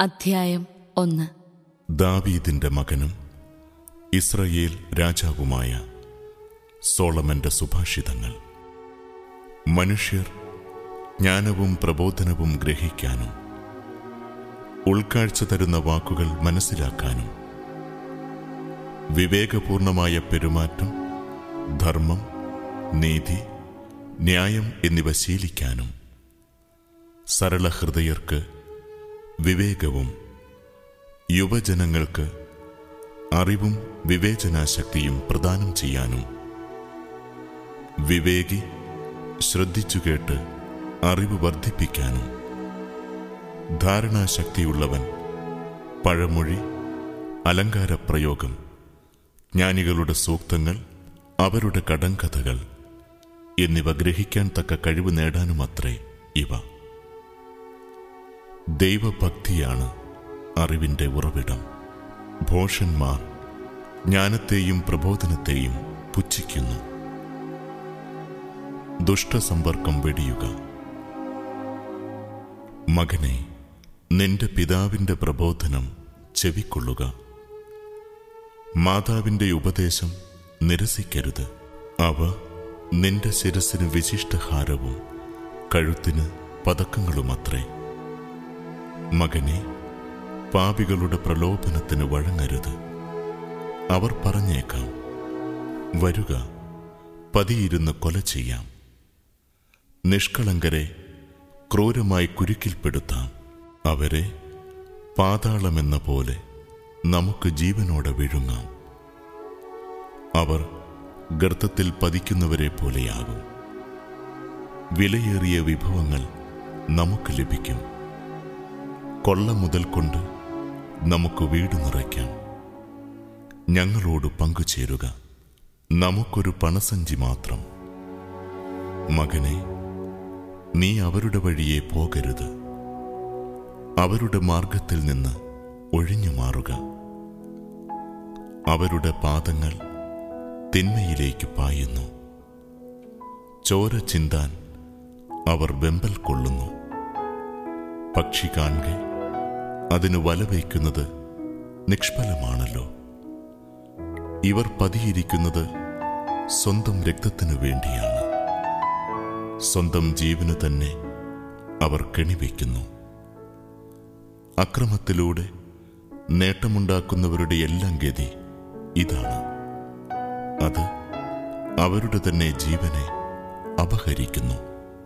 അധ്യായം ഒന്ന് ദാവീദിന്റെ മകനും ഇസ്രയേൽ രാജാവുമായ സോളമന്റെ സുഭാഷിതങ്ങൾ മനുഷ്യർ ജ്ഞാനവും പ്രബോധനവും ഗ്രഹിക്കാനും ഉൾക്കാഴ്ച തരുന്ന വാക്കുകൾ മനസ്സിലാക്കാനും വിവേകപൂർണമായ പെരുമാറ്റം ധർമ്മം നീതി ന്യായം എന്നിവ ശീലിക്കാനും സരളഹൃദയർക്ക് വിവേകവും യുവജനങ്ങൾക്ക് അറിവും വിവേചനാശക്തിയും പ്രദാനം ചെയ്യാനും വിവേകി ശ്രദ്ധിച്ചു കേട്ട് അറിവ് വർദ്ധിപ്പിക്കാനും ധാരണാശക്തിയുള്ളവൻ പഴമൊഴി അലങ്കാരപ്രയോഗം ജ്ഞാനികളുടെ സൂക്തങ്ങൾ അവരുടെ കടങ്കഥകൾ എന്നിവ ഗ്രഹിക്കാൻ തക്ക കഴിവ് നേടാനുമത്രേ ഇവ ദൈവഭക്തിയാണ് അറിവിന്റെ ഉറവിടം ഭോഷന്മാർ ജ്ഞാനത്തെയും പ്രബോധനത്തെയും പുച്ഛിക്കുന്നു ദുഷ്ടസമ്പർക്കം വെടിയുക മകനെ നിന്റെ പിതാവിന്റെ പ്രബോധനം ചെവിക്കൊള്ളുക മാതാവിന്റെ ഉപദേശം നിരസിക്കരുത് അവ നിന്റെ ശിരസിന് വിശിഷ്ടഹാരവും കഴുത്തിന് പതക്കങ്ങളുമത്രേ മകനെ പാപികളുടെ പ്രലോഭനത്തിന് വഴങ്ങരുത് അവർ പറഞ്ഞേക്കാം വരുക പതിയിരുന്ന് കൊല ചെയ്യാം നിഷ്കളങ്കരെ ക്രൂരമായി കുരുക്കിൽപ്പെടുത്താം അവരെ പാതാളമെന്ന പോലെ നമുക്ക് ജീവനോടെ വിഴുങ്ങാം അവർ ഗർത്തത്തിൽ പതിക്കുന്നവരെ പോലെയാകും വിലയേറിയ വിഭവങ്ങൾ നമുക്ക് ലഭിക്കും കൊള്ള മുതൽ കൊണ്ട് നമുക്ക് വീട് നിറയ്ക്കാം ഞങ്ങളോട് പങ്കുചേരുക നമുക്കൊരു പണസഞ്ചി മാത്രം മകനെ നീ അവരുടെ വഴിയെ പോകരുത് അവരുടെ മാർഗത്തിൽ നിന്ന് ഒഴിഞ്ഞു മാറുക അവരുടെ പാദങ്ങൾ തിന്മയിലേക്ക് പായുന്നു ചോര ചിന്താൻ അവർ വെമ്പൽ കൊള്ളുന്നു പക്ഷി കാണുക അതിന് വലവയ്ക്കുന്നത് നിഷ്ഫലമാണല്ലോ ഇവർ പതിയിരിക്കുന്നത് സ്വന്തം രക്തത്തിനു വേണ്ടിയാണ് സ്വന്തം ജീവന് തന്നെ അവർ കെണിവയ്ക്കുന്നു അക്രമത്തിലൂടെ നേട്ടമുണ്ടാക്കുന്നവരുടെ എല്ലാം ഗതി ഇതാണ് അത് അവരുടെ തന്നെ ജീവനെ അപഹരിക്കുന്നു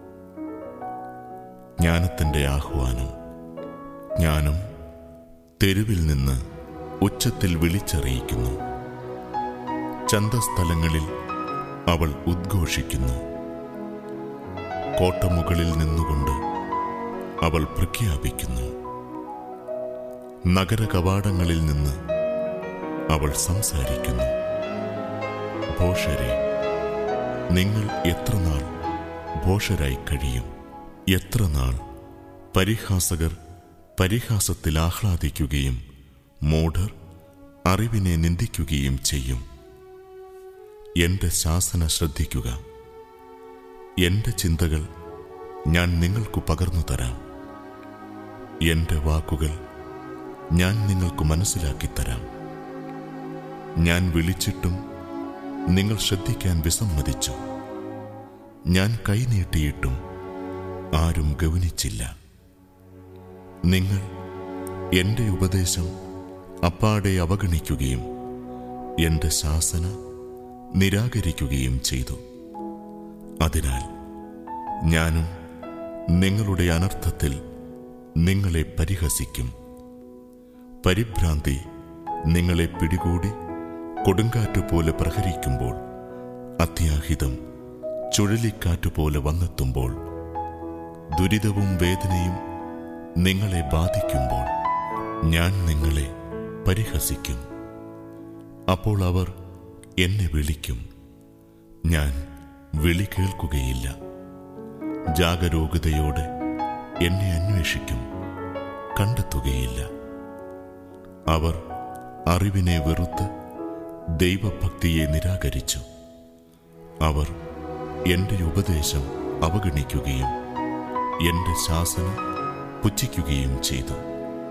ജ്ഞാനത്തിന്റെ ആഹ്വാനം ജ്ഞാനം തെരുവിൽ നിന്ന് ഉച്ചത്തിൽ വിളിച്ചറിയിക്കുന്നു ചന്തസ്ഥലങ്ങളിൽ അവൾ ഉദ്ഘോഷിക്കുന്നു കോട്ടമുകളിൽ നിന്നുകൊണ്ട് അവൾ പ്രഖ്യാപിക്കുന്നു നഗര കവാടങ്ങളിൽ നിന്ന് അവൾ സംസാരിക്കുന്നു ഭോഷരെ നിങ്ങൾ എത്ര നാൾ ഭോഷരായി കഴിയും എത്ര നാൾ പരിഹാസകർ പരിഹാസത്തിൽ ആഹ്ലാദിക്കുകയും മൂഢർ അറിവിനെ നിന്ദിക്കുകയും ചെയ്യും എന്റെ ശാസന ശ്രദ്ധിക്കുക എന്റെ ചിന്തകൾ ഞാൻ നിങ്ങൾക്ക് പകർന്നു തരാം എന്റെ വാക്കുകൾ ഞാൻ നിങ്ങൾക്ക് മനസ്സിലാക്കി തരാം ഞാൻ വിളിച്ചിട്ടും നിങ്ങൾ ശ്രദ്ധിക്കാൻ വിസമ്മതിച്ചു ഞാൻ കൈനീട്ടിയിട്ടും ആരും ഗൗനിച്ചില്ല നിങ്ങൾ എന്റെ ഉപദേശം അപ്പാടെ അവഗണിക്കുകയും എന്റെ ശാസന നിരാകരിക്കുകയും ചെയ്തു അതിനാൽ ഞാനും നിങ്ങളുടെ അനർത്ഥത്തിൽ നിങ്ങളെ പരിഹസിക്കും പരിഭ്രാന്തി നിങ്ങളെ പിടികൂടി കൊടുങ്കാറ്റുപോലെ പ്രഹരിക്കുമ്പോൾ അത്യാഹിതം ചുഴലിക്കാറ്റുപോലെ വന്നെത്തുമ്പോൾ ദുരിതവും വേദനയും നിങ്ങളെ ബാധിക്കുമ്പോൾ ഞാൻ നിങ്ങളെ പരിഹസിക്കും അപ്പോൾ അവർ എന്നെ വിളിക്കും ഞാൻ വിളി കേൾക്കുകയില്ല ജാഗരൂകതയോടെ എന്നെ അന്വേഷിക്കും കണ്ടെത്തുകയില്ല അവർ അറിവിനെ വെറുത്ത് ദൈവഭക്തിയെ നിരാകരിച്ചു അവർ എൻ്റെ ഉപദേശം അവഗണിക്കുകയും എൻ്റെ ശാസന പുച്ഛിക്കുകയും ചെയ്തു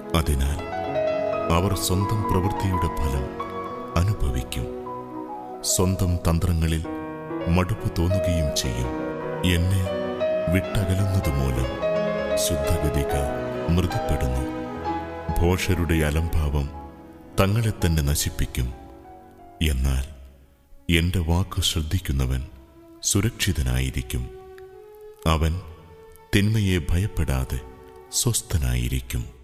അതിനാൽ അവർ സ്വന്തം പ്രവൃത്തിയുടെ ഫലം അനുഭവിക്കും സ്വന്തം തന്ത്രങ്ങളിൽ മടുപ്പ് തോന്നുകയും ചെയ്യും എന്നെ വിട്ടകലുന്നതുമൂലം ശുദ്ധഗതിക മൃദുപ്പെടുന്നു ഭോഷരുടെ അലംഭാവം തങ്ങളെ തന്നെ നശിപ്പിക്കും എന്നാൽ എന്റെ വാക്കു ശ്രദ്ധിക്കുന്നവൻ സുരക്ഷിതനായിരിക്കും അവൻ തിന്മയെ ഭയപ്പെടാതെ സ്വസ്ഥനായിരിക്കും